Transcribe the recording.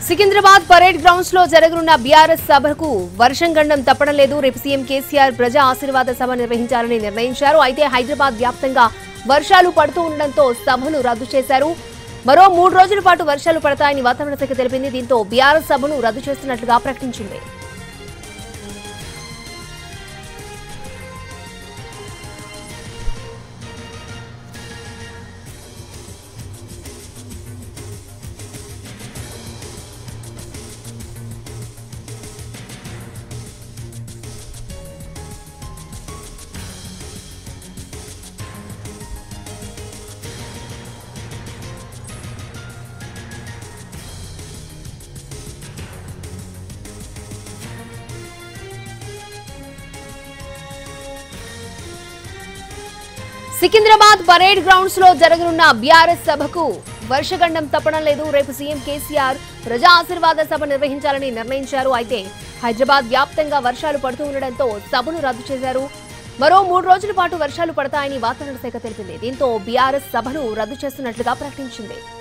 Secunderabad parade grounds లో జరగనున్న BRS సభకు వర్షం గండం తప్పడం లేదు రేపు సీఎం కేసీఆర్ ప్రజా ఆశీర్వాద సభ నిర్వహించాలని నిర్ణయించారు అయితే హైదరాబాద్ వ్యాప్తంగా వర్షాలు పడుతూ ఉండడంతో సభను రద్దు చేశారు మరో మూడు రోజుల పాటు వర్షాలు పడతాయని వాతావరణ శాఖ తెలిపింది దీంతో బీఆర్ఎస్ సభను రద్దు చేస్తున్నట్లుగా ప్రకటించింది సికింద్రాబాద్ పరేడ్ గ్రౌండ్స్ లో జరగనున్న బీఆర్ఎస్ సభకు వర్షగండం తప్పడం లేదు రేపు సీఎం కేసీఆర్ ప్రజా ఆశీర్వాద సభ నిర్వహించాలని నిర్ణయించారు అయితే హైదరాబాద్ వ్యాప్తంగా వర్షాలు పడుతూ ఉండడంతో సభను రద్దు చేశారు మరో మూడు రోజుల పాటు వర్షాలు పడతాయని వాతావరణ శాఖ తెలిపింది దీంతో బీఆర్ఎస్ సభను రద్దు చేస్తున్నట్లుగా ప్రకటించింది